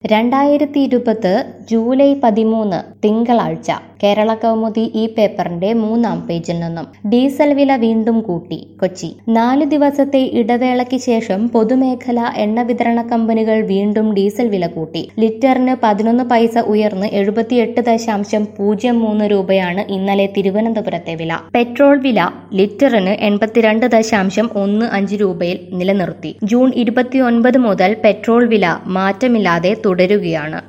രണ്ടായിരത്തി ഇരുപത് ജൂലൈ പതിമൂന്ന് തിങ്കളാഴ്ച കേരള കൗമുദി ഈ പേപ്പറിന്റെ മൂന്നാം പേജിൽ നിന്നും ഡീസൽ വില വീണ്ടും കൂട്ടി കൊച്ചി നാല് ദിവസത്തെ ഇടവേളയ്ക്ക് ശേഷം പൊതുമേഖലാ എണ്ണ വിതരണ കമ്പനികൾ വീണ്ടും ഡീസൽ വില കൂട്ടി ലിറ്ററിന് പതിനൊന്ന് പൈസ ഉയർന്ന് എഴുപത്തിയെട്ട് ദശാംശം പൂജ്യം മൂന്ന് രൂപയാണ് ഇന്നലെ തിരുവനന്തപുരത്തെ വില പെട്രോൾ വില ലിറ്ററിന് എൺപത്തിരണ്ട് ദശാംശം ഒന്ന് അഞ്ച് രൂപയിൽ നിലനിർത്തി ജൂൺ ഇരുപത്തിയൊൻപത് മുതൽ പെട്രോൾ വില മാറ്റമില്ലാതെ തുടരുകയാണ്